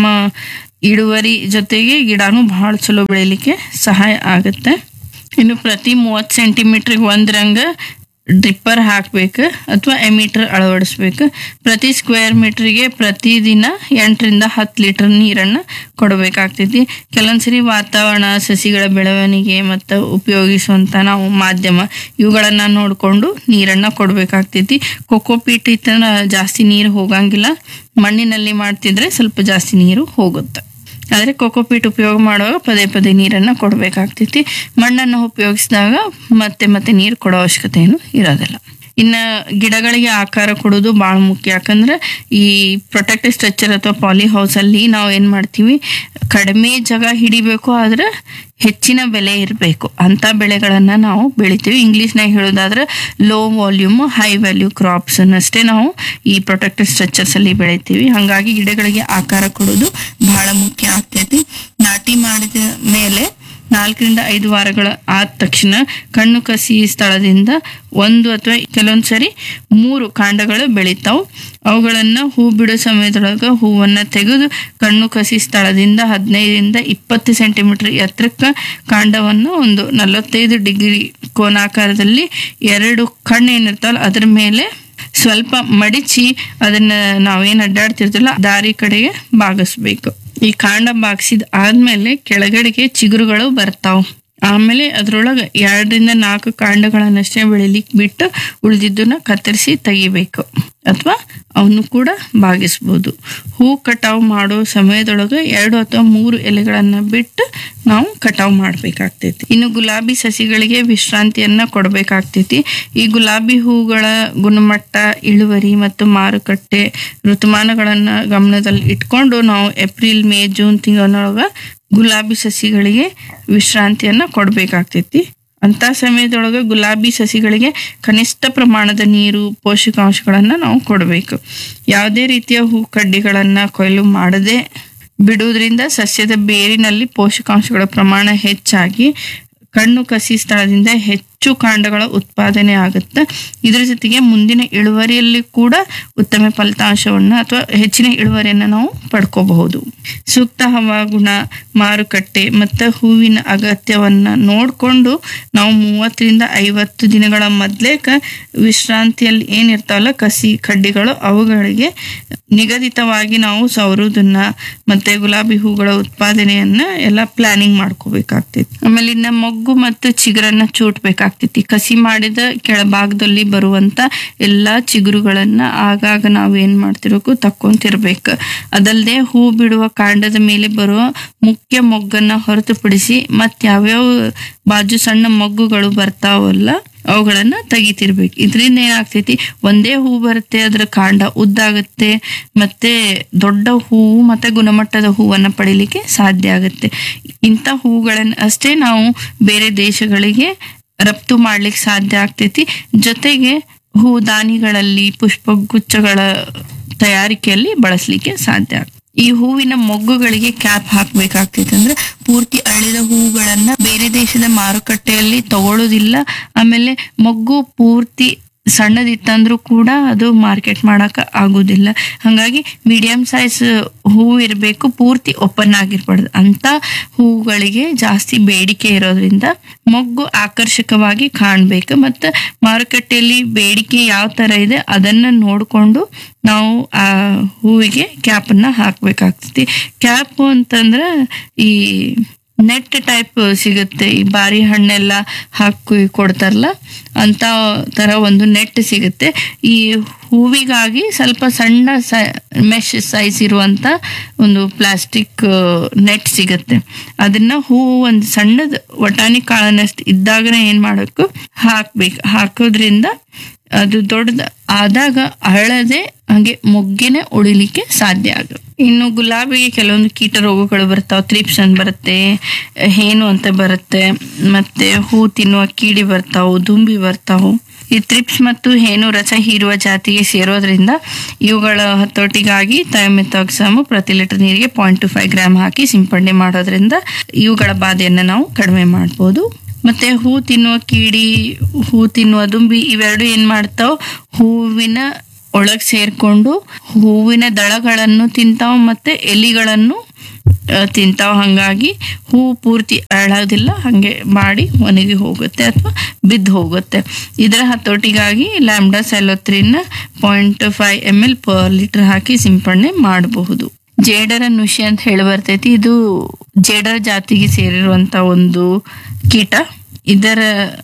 ಇಳುವರಿ ಜೊತೆಗೆ ಗಿಡನೂ ಬಹಳ ಚಲೋ ಬೆಳಿಲಿಕ್ಕೆ ಸಹಾಯ ಆಗುತ್ತೆ ಇನ್ನು ಪ್ರತಿ ಮೂವತ್ತು ಸೆಂಟಿಮೀಟ್ರಿಗೆ ಒಂದ್ರಂಗ ಡ್ರಿಪ್ಪರ್ ಹಾಕ್ಬೇಕು ಅಥವಾ ಎಮೀಟರ್ ಅಳವಡಿಸ್ಬೇಕು ಪ್ರತಿ ಸ್ಕ್ವೇರ್ ಮೀಟ್ರಿಗೆ ಪ್ರತಿದಿನ ಎಂಟರಿಂದ ಹತ್ತು ಲೀಟರ್ ನೀರನ್ನು ಕೊಡಬೇಕಾಗ್ತೈತಿ ಕೆಲವೊಂದ್ಸರಿ ವಾತಾವರಣ ಸಸಿಗಳ ಬೆಳವಣಿಗೆ ಮತ್ತು ಉಪಯೋಗಿಸುವಂಥ ನಾವು ಮಾಧ್ಯಮ ಇವುಗಳನ್ನು ನೋಡಿಕೊಂಡು ನೀರನ್ನು ಕೊಡಬೇಕಾಗ್ತೈತಿ ಕೊಕೋಪೀಟ್ ಇತ್ತಂದ್ರೆ ಜಾಸ್ತಿ ನೀರು ಹೋಗಂಗಿಲ್ಲ ಮಣ್ಣಿನಲ್ಲಿ ಮಾಡ್ತಿದ್ರೆ ಸ್ವಲ್ಪ ಜಾಸ್ತಿ ನೀರು ಹೋಗುತ್ತೆ ಆದರೆ ಕೋಕೋಪೀಟ್ ಉಪಯೋಗ ಮಾಡುವಾಗ ಪದೇ ಪದೇ ನೀರನ್ನು ಕೊಡಬೇಕಾಗ್ತೈತಿ ಮಣ್ಣನ್ನು ಉಪಯೋಗಿಸಿದಾಗ ಮತ್ತೆ ಮತ್ತೆ ನೀರು ಕೊಡೋ ಅವಶ್ಯಕತೆ ಏನು ಇರೋದಿಲ್ಲ ಇನ್ನು ಗಿಡಗಳಿಗೆ ಆಕಾರ ಕೊಡೋದು ಭಾಳ ಮುಖ್ಯ ಯಾಕಂದ್ರೆ ಈ ಪ್ರೊಟೆಕ್ಟಿವ್ ಸ್ಟ್ರಕ್ಚರ್ ಅಥವಾ ಪಾಲಿ ಹೌಸಲ್ಲಿ ನಾವು ಏನು ಮಾಡ್ತೀವಿ ಕಡಿಮೆ ಜಾಗ ಹಿಡಿಬೇಕು ಆದ್ರೆ ಹೆಚ್ಚಿನ ಬೆಲೆ ಇರಬೇಕು ಅಂಥ ಬೆಳೆಗಳನ್ನು ನಾವು ಬೆಳಿತೀವಿ ಇಂಗ್ಲೀಷ್ನಾಗ ಹೇಳೋದಾದ್ರೆ low volume high value crops ಅನ್ನಷ್ಟೇ ನಾವು ಈ ಪ್ರೊಟೆಕ್ಟಿವ್ ಸ್ಟ್ರಕ್ಚರ್ಸ್ ಅಲ್ಲಿ ಬೆಳಿತೀವಿ ಹಾಗಾಗಿ ಗಿಡಗಳಿಗೆ ಆಕಾರ ಕೊಡೋದು ಬಹಳ ಮುಖ್ಯ ಆಗ್ತೈತಿ ನಾಟಿ ಮಾಡಿದ ಮೇಲೆ ನಾಲ್ಕರಿಂದ ಐದು ವಾರಗಳ ಆದ ತಕ್ಷಣ ಕಣ್ಣು ಕಸಿ ಸ್ಥಳದಿಂದ ಒಂದು ಅಥವಾ ಕೆಲವೊಂದು ಸರಿ ಮೂರು ಕಾಂಡಗಳು ಬೆಳಿತಾವು ಅವುಗಳನ್ನು ಹೂ ಬಿಡೋ ಸಮಯದೊಳಗೆ ಹೂವನ್ನು ತೆಗೆದು ಕಣ್ಣು ಕಸಿ ಸ್ಥಳದಿಂದ ಹದಿನೈದರಿಂದ ಇಪ್ಪತ್ತು ಸೆಂಟಿಮೀಟರ್ ಎತ್ತರಕ್ಕೆ ಕಾಂಡವನ್ನು ಒಂದು ನಲವತ್ತೈದು ಡಿಗ್ರಿ ಕೋನಾಕಾರದಲ್ಲಿ ಎರಡು ಕಣ್ಣು ಏನಿರ್ತಾವಲ್ಲ ಅದ್ರ ಮೇಲೆ ಸ್ವಲ್ಪ ಮಡಿಚಿ ಅದನ್ನ ನಾವೇನು ಅಡ್ಡಾಡ್ತಿರ್ತಿಲ್ಲ ದಾರಿ ಕಡೆಗೆ ಬಾಗಿಸ್ಬೇಕು ಈ ಕಾಂಡ ಬಾಗಿಸಿದ ಆದ್ಮೇಲೆ ಕೆಳಗಡೆಗೆ ಚಿಗುರುಗಳು ಬರ್ತಾವ ಆಮೇಲೆ ಅದ್ರೊಳಗೆ ಎರಡರಿಂದ ನಾಲ್ಕು ಕಾಂಡಗಳನ್ನಷ್ಟೇ ಬೆಳಿಲಿಕ್ಕೆ ಬಿಟ್ಟು ಉಳಿದಿದ್ದನ್ನ ಕತ್ತರಿಸಿ ತೆಗಿಬೇಕು ಅಥವಾ ಅವನು ಕೂಡ ಬಾಗಿಸ್ಬೋದು ಹೂ ಕಟಾವು ಮಾಡೋ ಸಮಯದೊಳಗೆ ಎರಡು ಅಥವಾ ಮೂರು ಎಲೆಗಳನ್ನ ಬಿಟ್ಟು ನಾವು ಕಟಾವು ಮಾಡಬೇಕಾಗ್ತೈತಿ ಇನ್ನು ಗುಲಾಬಿ ಸಸಿಗಳಿಗೆ ವಿಶ್ರಾಂತಿಯನ್ನ ಕೊಡಬೇಕಾಗ್ತೈತಿ ಈ ಗುಲಾಬಿ ಹೂಗಳ ಗುಣಮಟ್ಟ ಇಳುವರಿ ಮತ್ತು ಮಾರುಕಟ್ಟೆ ಋತುಮಾನಗಳನ್ನ ಗಮನದಲ್ಲಿ ಇಟ್ಕೊಂಡು ನಾವು ಏಪ್ರಿಲ್ ಮೇ ಜೂನ್ ತಿಂಗಳೊಳಗ ಗುಲಾಬಿ ಸಸಿಗಳಿಗೆ ವಿಶ್ರಾಂತಿಯನ್ನ ಕೊಡಬೇಕಾಗ್ತೈತಿ ಅಂತ ಸಮಯದೊಳಗೆ ಗುಲಾಬಿ ಸಸಿಗಳಿಗೆ ಕನಿಷ್ಠ ಪ್ರಮಾಣದ ನೀರು ಪೋಷಕಾಂಶಗಳನ್ನು ನಾವು ಕೊಡಬೇಕು ಯಾವುದೇ ರೀತಿಯ ಹೂ ಕಡ್ಡಿಗಳನ್ನು ಕೊಯ್ಲು ಮಾಡದೆ ಬಿಡುವುದರಿಂದ ಸಸ್ಯದ ಬೇರಿನಲ್ಲಿ ಪೋಷಕಾಂಶಗಳ ಪ್ರಮಾಣ ಹೆಚ್ಚಾಗಿ ಕಣ್ಣು ಕಸಿ ಸ್ಥಳದಿಂದ ಹೆಚ್ಚು ಕಾಂಡಗಳ ಉತ್ಪಾದನೆ ಆಗುತ್ತೆ ಇದರ ಜೊತೆಗೆ ಮುಂದಿನ ಇಳುವರಿಯಲ್ಲಿ ಕೂಡ ಉತ್ತಮ ಫಲಿತಾಂಶವನ್ನು ಅಥವಾ ಹೆಚ್ಚಿನ ಇಳುವರಿಯನ್ನು ನಾವು ಪಡ್ಕೋಬಹುದು ಸೂಕ್ತ ಹವಾಗುಣ ಮಾರುಕಟ್ಟೆ ಮತ್ತು ಹೂವಿನ ಅಗತ್ಯವನ್ನ ನೋಡಿಕೊಂಡು ನಾವು ಮೂವತ್ತರಿಂದ ಐವತ್ತು ದಿನಗಳ ಮೊದಲೇಕ ವಿಶ್ರಾಂತಿಯಲ್ಲಿ ಏನಿರ್ತಾವಲ್ಲ ಕಸಿ ಕಡ್ಡಿಗಳು ಅವುಗಳಿಗೆ ನಿಗದಿತವಾಗಿ ನಾವು ಸವರುವುದನ್ನ ಮತ್ತೆ ಗುಲಾಬಿ ಹೂಗಳ ಉತ್ಪಾದನೆಯನ್ನ ಎಲ್ಲ ಪ್ಲಾನಿಂಗ್ ಮಾಡ್ಕೋಬೇಕಾಗ್ತೈತಿ ಆಮೇಲೆ ಇನ್ನ ಮೊಗ್ಗು ಮತ್ತು ಚಿಗುರನ್ನ ಚೂಟ್ಬೇಕಾಗ್ತೈತಿ ಕಸಿ ಮಾಡಿದ ಕೆಳಭಾಗದಲ್ಲಿ ಬರುವಂತ ಎಲ್ಲಾ ಚಿಗುರುಗಳನ್ನ ಆಗಾಗ ನಾವು ಏನ್ ಮಾಡ್ತಿರ್ಬೇಕು ತಕ್ಕೊಂತಿರ್ಬೇಕು ಅದಲ್ಲದೆ ಹೂ ಬಿಡುವ ಕಾಂಡದ ಮೇಲೆ ಬರುವ ಮುಖ್ಯ ಮೊಗ್ಗನ್ನ ಹೊರತುಪಡಿಸಿ ಮತ್ ಯಾವ್ಯಾವ ಬಾಜು ಸಣ್ಣ ಮೊಗ್ಗುಗಳು ಬರ್ತಾವಲ್ಲ ಅವುಗಳನ್ನ ತೆಗಿತಿರ್ಬೇಕು ಇದರಿಂದ ಏನಾಗ್ತೈತಿ ಒಂದೇ ಹೂ ಬರುತ್ತೆ ಅದ್ರ ಕಾಂಡ ಉದ್ದಾಗುತ್ತೆ ಮತ್ತೆ ದೊಡ್ಡ ಹೂವು ಮತ್ತೆ ಗುಣಮಟ್ಟದ ಹೂವನ್ನ ಪಡಿಲಿಕ್ಕೆ ಸಾಧ್ಯ ಆಗುತ್ತೆ ಇಂಥ ಹೂಗಳನ್ನ ಅಷ್ಟೇ ನಾವು ಬೇರೆ ದೇಶಗಳಿಗೆ ರಫ್ತು ಮಾಡ್ಲಿಕ್ಕೆ ಸಾಧ್ಯ ಆಗ್ತೈತಿ ಜೊತೆಗೆ ಹೂದಾನಿಗಳಲ್ಲಿ ಪುಷ್ಪಗುಚ್ಛಗಳ ತಯಾರಿಕೆಯಲ್ಲಿ ಬಳಸಲಿಕ್ಕೆ ಸಾಧ್ಯ ಆಗ್ತದೆ ಈ ಹೂವಿನ ಮೊಗ್ಗುಗಳಿಗೆ ಕ್ಯಾಪ್ ಹಾಕ್ಬೇಕಾಗ್ತೈತೆ ಅಂದ್ರೆ ಪೂರ್ತಿ ಅಳ್ಳಿದ ಹೂಗಳನ್ನ ಬೇರೆ ದೇಶದ ಮಾರುಕಟ್ಟೆಯಲ್ಲಿ ತಗೊಳ್ಳೋದಿಲ್ಲ ಆಮೇಲೆ ಮೊಗ್ಗು ಪೂರ್ತಿ ಸಣ್ಣದಿತ್ತಂದ್ರೂ ಕೂಡ ಅದು ಮಾರ್ಕೆಟ್ ಮಾಡಕ್ ಆಗೋದಿಲ್ಲ ಹಾಗಾಗಿ ಮೀಡಿಯಂ ಸೈಜ್ ಹೂವು ಇರಬೇಕು ಪೂರ್ತಿ ಓಪನ್ ಆಗಿರ್ಬಾರ್ದು ಅಂತ ಹೂಗಳಿಗೆ ಜಾಸ್ತಿ ಬೇಡಿಕೆ ಇರೋದ್ರಿಂದ ಮೊಗ್ಗು ಆಕರ್ಷಕವಾಗಿ ಕಾಣ್ಬೇಕು ಮತ್ತು ಮಾರುಕಟ್ಟೆಯಲ್ಲಿ ಬೇಡಿಕೆ ಯಾವ ತರ ಇದೆ ಅದನ್ನ ನೋಡಿಕೊಂಡು ನಾವು ಆ ಹೂವಿಗೆ ಕ್ಯಾಪನ್ನ ಹಾಕ್ಬೇಕಾಗ್ತೈತಿ ಕ್ಯಾಪ್ ಅಂತಂದ್ರೆ ಈ ನೆಟ್ ಟೈಪ್ ಸಿಗುತ್ತೆ ಈ ಬಾರಿ ಹಣ್ಣೆಲ್ಲ ಹಾಕಿ ಕೊಡ್ತಾರಲ್ಲ ಅಂತ ತರ ಒಂದು ನೆಟ್ ಸಿಗುತ್ತೆ ಈ ಹೂವಿಗಾಗಿ ಸ್ವಲ್ಪ ಸಣ್ಣ ಮೆಶ್ ಸೈಜ್ ಇರುವಂತ ಒಂದು ಪ್ಲಾಸ್ಟಿಕ್ ನೆಟ್ ಸಿಗುತ್ತೆ ಅದನ್ನ ಹೂವು ಒಂದು ಸಣ್ಣದ ವಟಾಣಿ ಕಾಳನಷ್ಟು ಇದ್ದಾಗನೇ ಏನ್ ಮಾಡಬೇಕು ಹಾಕ್ಬೇಕು ಹಾಕೋದ್ರಿಂದ ಅದು ದೊಡ್ಡದ ಆದಾಗ ಅಳದೆ ಹಾಗೆ ಮೊಗ್ಗಿನೇ ಉಳಿಲಿಕ್ಕೆ ಸಾಧ್ಯ ಆಗುತ್ತೆ ಇನ್ನು ಗುಲಾಬಿಗೆ ಕೆಲವೊಂದು ಕೀಟ ರೋಗಗಳು ಬರ್ತಾವ ತ್ರಿಪ್ಸ್ ಅಂತ ಬರುತ್ತೆ ಹೇನು ಅಂತ ಬರುತ್ತೆ ಮತ್ತೆ ಹೂ ತಿನ್ನುವ ಕೀಡಿ ಬರ್ತಾವು ದುಂಬಿ ಬರ್ತಾವು ಈ ತ್ರಿಪ್ಸ್ ಮತ್ತು ಹೇನು ರಸ ಹೀರುವ ಜಾತಿಗೆ ಸೇರೋದ್ರಿಂದ ಇವುಗಳ ಹತೋಟಿಗಾಗಿ ಥೈಮೆಥಾಕ್ಸಮು ಪ್ರತಿ ಲೀಟರ್ ನೀರಿಗೆ ಪಾಯಿಂಟ್ ಟು ಫೈವ್ ಗ್ರಾಮ್ ಹಾಕಿ ಸಿಂಪಡಣೆ ಮಾಡೋದ್ರಿಂದ ಇವುಗಳ ಬಾಧೆಯನ್ನು ನಾವು ಕಡಿಮೆ ಮಾಡ್ಬೋದು ಮತ್ತೆ ಹೂ ತಿನ್ನುವ ಕೀಡಿ ಹೂ ತಿನ್ನುವ ದುಂಬಿ ಇವೆರಡು ಏನ್ ಮಾಡ್ತಾವ್ ಹೂವಿನ ಒಳಗ್ ಸೇರ್ಕೊಂಡು ಹೂವಿನ ದಳಗಳನ್ನು ತಿಂತಾವ್ ಮತ್ತೆ ಎಲಿಗಳನ್ನು ಆ, ತಿಂತಾವ್ ಹಂಗಾಗಿ ಹೂ ಪೂರ್ತಿ ಅರಳೋದಿಲ್ಲ ಹಂಗೆ ಮಾಡಿ ಒಣಗಿ ಹೋಗುತ್ತೆ ಅಥವಾ ಬಿದ್ದು ಹೋಗುತ್ತೆ ಇದರ ಹತೋಟಿಗಾಗಿ lambda cyhalothrin point five M L per litre ಹಾಕಿ ಸಿಂಪಡಣೆ ಮಾಡಬಹುದು ಜೇಡರ ನುಷಿ ಅಂತ ಹೇಳಿ ಬರ್ತೈತಿ ಇದು ಜೇಡರ ಜಾತಿಗೆ ಸೇರಿರುವಂತ ಒಂದು ಕೀಟ ಇದರ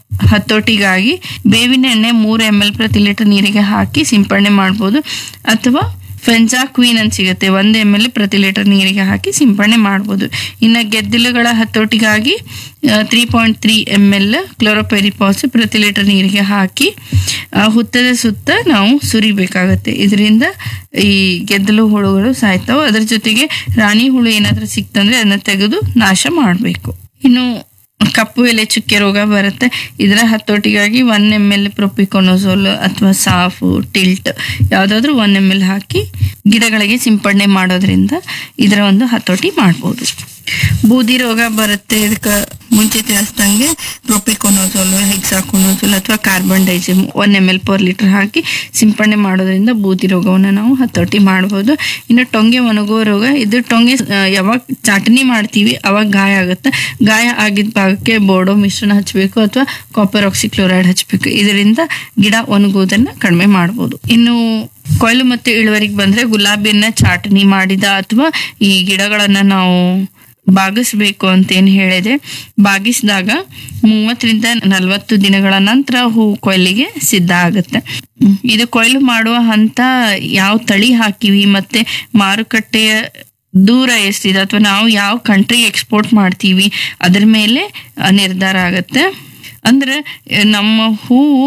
ಹತೋಟಿಗಾಗಿ ಬೇವಿನ ಎಣ್ಣೆ ಮೂರು ಎಮ್ ಎಲ್ ಪ್ರತಿ ಲೀಟರ್ ನೀರಿಗೆ ಹಾಕಿ ಸಿಂಪಡಣೆ ಮಾಡ್ಬೋದು ಅಥವಾ ಫೆನ್ಸಾ ಕ್ವೀನ್ ಅಂತ ಸಿಗುತ್ತೆ ಒಂದು ಎಮ್ ಎಲ್ ಪ್ರತಿ ಲೀಟರ್ ನೀರಿಗೆ ಹಾಕಿ ಸಿಂಪಡಣೆ ಮಾಡ್ಬೋದು ಇನ್ನು ಗೆದ್ದಲುಗಳ ಹತೋಟಿಗಾಗಿ three point three M L chlorpyrifos ಪ್ರತಿ ಲೀಟರ್ ನೀರಿಗೆ ಹಾಕಿ ಆ, ಹುತ್ತದ ಸುತ್ತ ನಾವು ಸುರಿಬೇಕಾಗತ್ತೆ ಇದರಿಂದ ಈ ಗೆದ್ದಲು ಹುಳುಗಳು ಸಾಯ್ತಾವೆ ಅದ್ರ ಜೊತೆಗೆ ರಾಣಿ ಹುಳು ಏನಾದ್ರೂ ಸಿಕ್ತಂದ್ರೆ ಅದನ್ನ ತೆಗೆದು ನಾಶ ಮಾಡಬೇಕು ಇನ್ನು ಕಪ್ಪು ಎಲೆ ಚುಕ್ಕೆ ರೋಗ ಬರುತ್ತೆ ಇದರ ಹತೋಟಿಗಾಗಿ ಒನ್ ಎಮ್ ಎಲ್ ಪ್ರೊಪಿಕೊನೋಸೋಲ್ ಅಥವಾ ಸಾಫು ಟಿಲ್ಟ್ ಯಾವುದಾದ್ರೂ ಒನ್ ಎಮ್ ಎಲ್ ಹಾಕಿ ಗಿಡಗಳಿಗೆ ಸಿಂಪಡಣೆ ಮಾಡೋದ್ರಿಂದ ಇದರ ಒಂದು ಹತೋಟಿ ಮಾಡ್ಬೋದು ಬೂದಿ ರೋಗ ಬರುತ್ತೆ ಇದಕ್ಕೆ ಮುಂಚೆ ತಿಳಿಸ್ದಂಗೆ ಪ್ರೊಪಿಕೊನೋಸೋಲ್ ಹೆಕ್ಸಾಕೊನೋಸೋಲ್ ಅಥವಾ carbendazim one M L per litre ಹಾಕಿ ಸಿಂಪಡಣೆ ಮಾಡೋದ್ರಿಂದ ಬೂದಿ ರೋಗವನ್ನು ನಾವು ಹತೋಟಿ ಮಾಡ್ಬೋದು ಇನ್ನು ಟೊಂಗೆ ಒಣಗುವ ರೋಗ ಇದು ಟೊಂಗೆ ಆ, ಯಾವಾಗ ಚಾಟನಿ ಮಾಡ್ತೀವಿ ಅವಾಗ ಗಾಯ ಆಗುತ್ತೆ ಗಾಯ ಆಗಿದ್ದ ಭಾಗಕ್ಕೆ ಬೋರ್ಡೋ ಮಿಶ್ರಣ ಹಚ್ಚಬೇಕು ಅಥವಾ ಕಾಪರ್ ಆಕ್ಸಿಕ್ಲೋರೈಡ್ ಹಚ್ಚಬೇಕು ಇದರಿಂದ ಗಿಡ ಒಣಗುವುದನ್ನ ಕಡಿಮೆ ಮಾಡ್ಬೋದು ಇನ್ನು ಕೊಯ್ಲು ಮತ್ತು ಇಳುವರಿಗೆ ಬಂದ್ರೆ ಗುಲಾಬಿಯನ್ನ ಚಾಟನಿ ಮಾಡಿದ ಅಥವಾ ಈ ಗಿಡಗಳನ್ನ ನಾವು ಬಾಗಿಸ್ಬೇಕು ಅಂತ ಏನ್ ಹೇಳಿದೆ ಬಾಗಿಸಿದಾಗ ಮೂವತ್ತರಿಂದ ನಲವತ್ತು ದಿನಗಳ ನಂತರ ಹೂ ಕೊಯ್ಲಿಗೆ ಸಿದ್ಧ ಆಗುತ್ತೆ ಹ್ಮ್. ಇದು ಕೊಯ್ಲು ಮಾಡುವ ಹಂತ ಯಾವ ತಳಿ ಹಾಕಿವಿ ಮತ್ತೆ ಮಾರುಕಟ್ಟೆಯ ದೂರ ಎಷ್ಟಿದೆ ಅಥವಾ ನಾವು ಯಾವ ಕಂಟ್ರಿಗೆ ಎಕ್ಸ್ಪೋರ್ಟ್ ಮಾಡ್ತೀವಿ ಅದ್ರ ಮೇಲೆ ಆ, ನಿರ್ಧಾರ ಆಗುತ್ತೆ ಅಂದ್ರೆ ಆ, ನಮ್ಮ ಹೂವು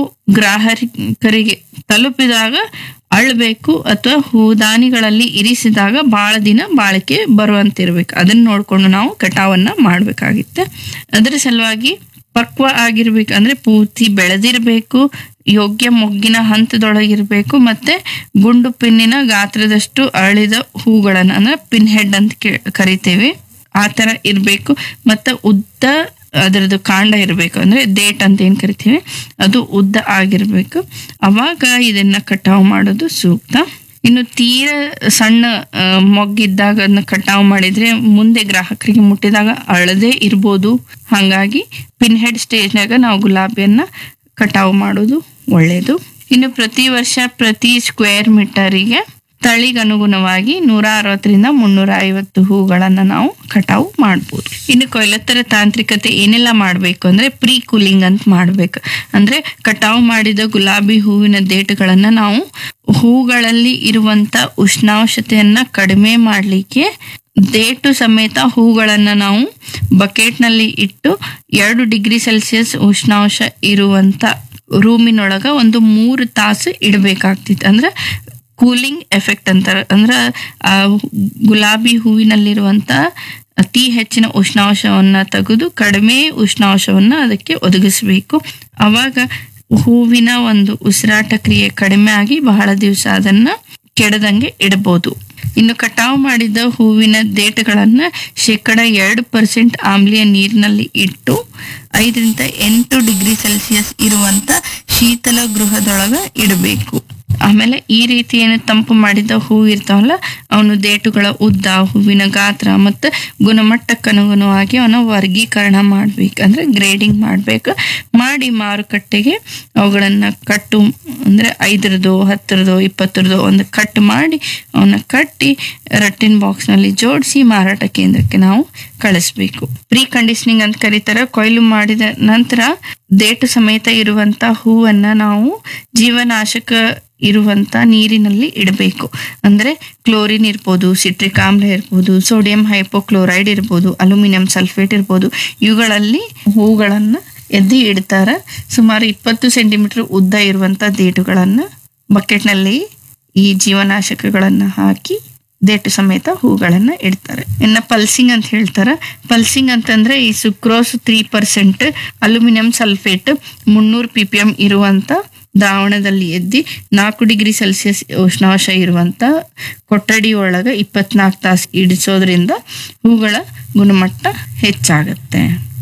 ಗ್ರಾಹಕರಿಗೆ ತಲುಪಿದಾಗ ಅಳ್ಬೇಕು ಅಥವಾ ಹೂದಾನಿಗಳಲ್ಲಿ ಇರಿಸಿದಾಗ ಬಹಳ ದಿನ ಬಾಳಿಕೆ ಬರುವಂತಿರ್ಬೇಕು ಅದನ್ನ ನೋಡ್ಕೊಂಡು ನಾವು ಕಟಾವನ್ನ ಮಾಡ್ಬೇಕಾಗಿತ್ತೆ ಅದರ ಸಲುವಾಗಿ ಪಕ್ವ ಆಗಿರ್ಬೇಕು ಅಂದ್ರೆ ಪೂರ್ತಿ ಬೆಳೆದಿರ್ಬೇಕು ಯೋಗ್ಯ ಮೊಗ್ಗಿನ ಹಂತದೊಳಗಿರ್ಬೇಕು ಮತ್ತೆ ಗುಂಡು ಪಿನ್ನಿನ ಗಾತ್ರದಷ್ಟು ಅರಳಿದ ಹೂಗಳನ್ನ ಅಂದ್ರೆ ಪಿನ್ ಹೆಡ್ ಅಂತ ಕೇ- ಕರಿತೇವೆ ಆ ತರ ಇರ್ಬೇಕು ಮತ್ತೆ ಉದ್ದ ಅದರದ್ದು ಕಾಂಡ ಇರಬೇಕು ಅಂದ್ರೆ ಡೇಟ್ ಅಂತ ಏನ್ ಕರಿತೀವಿ ಅದು ಉದ್ದ ಆಗಿರ್ಬೇಕು ಅವಾಗ ಇದನ್ನ ಕಟಾವು ಮಾಡೋದು ಸೂಕ್ತ ಇನ್ನು ತೀರ ಸಣ್ಣ ಆ, ಮೊಗ್ಗಿದ್ದಾಗ ಅದನ್ನ ಕಟಾವು ಮಾಡಿದ್ರೆ ಮುಂದೆ ಗ್ರಾಹಕರಿಗೆ ಮುಟ್ಟಿದಾಗ ಅಳದೇ ಇರ್ಬೋದು ಹಾಗಾಗಿ ಪಿನ್ ಹೆಡ್ ಸ್ಟೇಜ್ನಾಗ ನಾವು ಗುಲಾಬಿಯನ್ನ ಕಟಾವು ಮಾಡೋದು ಒಳ್ಳೆಯದು ಇನ್ನು ಪ್ರತಿ ವರ್ಷ ಪ್ರತಿ ಸ್ಕ್ವೇರ್ ಮೀಟರಿಗೆ ತಳಿಗನುಗುಣವಾಗಿ ನೂರ ಅರವತ್ತರಿಂದ ಮುನ್ನೂರ ಐವತ್ತು ಹೂಗಳನ್ನ ನಾವು ಕಟಾವು ಮಾಡ್ಬೋದು ಇನ್ನು ಕೊಯ್ಲತ್ತರ ತಾಂತ್ರಿಕತೆ ಏನೆಲ್ಲ ಮಾಡಬೇಕು ಅಂದ್ರೆ ಪ್ರೀ ಕೂಲಿಂಗ್ ಅಂತ ಮಾಡ್ಬೇಕು ಅಂದ್ರೆ ಕಟಾವು ಮಾಡಿದ ಗುಲಾಬಿ ಹೂವಿನ ದೇಟುಗಳನ್ನ ನಾವು ಹೂಗಳಲ್ಲಿ ಇರುವಂತ ಉಷ್ಣಾಂಶತೆಯನ್ನ ಕಡಿಮೆ ಮಾಡಲಿಕ್ಕೆ ದೇಟು ಸಮೇತ ಹೂಗಳನ್ನ ನಾವು ಬಕೆಟ್ನಲ್ಲಿ ಇಟ್ಟು ಎರಡು ಡಿಗ್ರಿ ಸೆಲ್ಸಿಯಸ್ ಉಷ್ಣಾಂಶ ಇರುವಂತ ರೂಮಿನೊಳಗ ಒಂದು ಮೂರು ತಾಸು ಇಡಬೇಕಾಗ್ತಿತ್ತು ಅಂದ್ರೆ ಕೂಲಿಂಗ್ ಎಫೆಕ್ಟ್ ಅಂತಾರೆ ಅಂದ್ರೆ ಆ ಗುಲಾಬಿ ಹೂವಿನಲ್ಲಿರುವಂತ ಅತಿ ಹೆಚ್ಚಿನ ಉಷ್ಣಾಂಶವನ್ನ ತೆಗೆದು ಕಡಿಮೆ ಉಷ್ಣಾಂಶವನ್ನ ಅದಕ್ಕೆ ಒದಗಿಸಬೇಕು ಅವಾಗ ಹೂವಿನ ಒಂದು ಉಸಿರಾಟ ಕ್ರಿಯೆ ಕಡಿಮೆ ಆಗಿ ಬಹಳ ದಿವಸ ಅದನ್ನ ಕೆಡದಂಗೆ ಇಡಬಹುದು ಇನ್ನು ಕಟಾವು ಮಾಡಿದ ಹೂವಿನ ದೇಟಗಳನ್ನ ಶೇಕಡ ಎರಡು ಪರ್ಸೆಂಟ್ ಆಮ್ಲೀಯ ನೀರಿನಲ್ಲಿ ಇಟ್ಟು ಐದರಿಂದ ಎಂಟು ಡಿಗ್ರಿ ಸೆಲ್ಸಿಯಸ್ ಇರುವಂತ ಶೀತಲ ಗೃಹದೊಳಗ ಇಡಬೇಕು ಆಮೇಲೆ ಈ ರೀತಿ ಏನು ತಂಪು ಮಾಡಿದ ಹೂ ಇರ್ತಾವಲ್ಲ ಅವನು ದೇಟುಗಳ ಉದ್ದ ಹೂವಿನ ಗಾತ್ರ ಮತ್ತು ಗುಣಮಟ್ಟಕ್ಕನುಗುಣವಾಗಿ ಅವನ ವರ್ಗೀಕರಣ ಮಾಡ್ಬೇಕು ಅಂದ್ರೆ ಗ್ರೇಡಿಂಗ್ ಮಾಡ್ಬೇಕು ಮಾಡಿ ಮಾರುಕಟ್ಟೆಗೆ ಅವುಗಳನ್ನ ಕಟ್ಟು ಅಂದ್ರೆ ಐದರದೋ ಹತ್ತರದೋ ಇಪ್ಪತ್ತರದೋ ಒಂದು ಕಟ್ ಮಾಡಿ ಅವನ್ನ ಕಟ್ಟಿ ರಟ್ಟಿನ ಬಾಕ್ಸ್ನಲ್ಲಿ ಜೋಡಿಸಿ ಮಾರಾಟ ಕೇಂದ್ರಕ್ಕೆ ನಾವು ಕಳಿಸ್ಬೇಕು ಪ್ರೀ ಕಂಡೀಷನಿಂಗ್ ಅಂತ ಕರೀತಾರೆ ಕೊಯ್ಲು ಮಾಡಿದ ನಂತರ ದೇಟು ಸಮೇತ ಇರುವಂತ ಹೂವನ್ನ ನಾವು ಜೀವನಾಶಕ ಇರುವಂತ ನೀರಿನಲ್ಲಿ ಇಡಬೇಕು ಅಂದ್ರೆ ಕ್ಲೋರಿನ್ ಇರ್ಬೋದು ಸಿಟ್ರಿಕ್ ಆಮ್ಲ ಇರ್ಬೋದು ಸೋಡಿಯಂ ಹೈಪೋಕ್ಲೋರೈಡ್ ಇರ್ಬೋದು ಅಲ್ಯೂಮಿನಿಯಂ ಸಲ್ಫೇಟ್ ಇರ್ಬೋದು ಇವುಗಳಲ್ಲಿ ಹೂಗಳನ್ನ ಎದ್ದಿ ಇಡ್ತಾರ ಸುಮಾರು ಇಪ್ಪತ್ತು ಸೆಂಟಿಮೀಟರ್ ಉದ್ದ ಇರುವಂತ ದೇಟುಗಳನ್ನ ಬಕೆಟ್ನಲ್ಲಿ ಈ ಜೀವನಾಶಕಗಳನ್ನ ಹಾಕಿ ದೇಟು ಸಮೇತ ಹೂಗಳನ್ನ ಇಡ್ತಾರೆ ಇನ್ನ ಪಲ್ಸಿಂಗ್ ಅಂತ ಹೇಳ್ತಾರ ಪಲ್ಸಿಂಗ್ ಅಂತಂದ್ರೆ ಈ sucrose three percent aluminium sulphate ಮುನ್ನೂರು ಪಿ ಪಿ ಎಂ ಇರುವಂತ ದ್ರಾವಣದಲ್ಲಿ ಎದ್ದಿ ನಾಲ್ಕು ಡಿಗ್ರಿ ಸೆಲ್ಸಿಯಸ್ ಉಷ್ಣಾಂಶ ಇರುವಂತ ಕೊಠಡಿ ಒಳಗ ಇಪ್ಪತ್ನಾಲ್ಕು ತಾಸು ಇಡಿಸೋದ್ರಿಂದ ಹೂಗಳ ಗುಣಮಟ್ಟ ಹೆಚ್ಚಾಗತ್ತೆ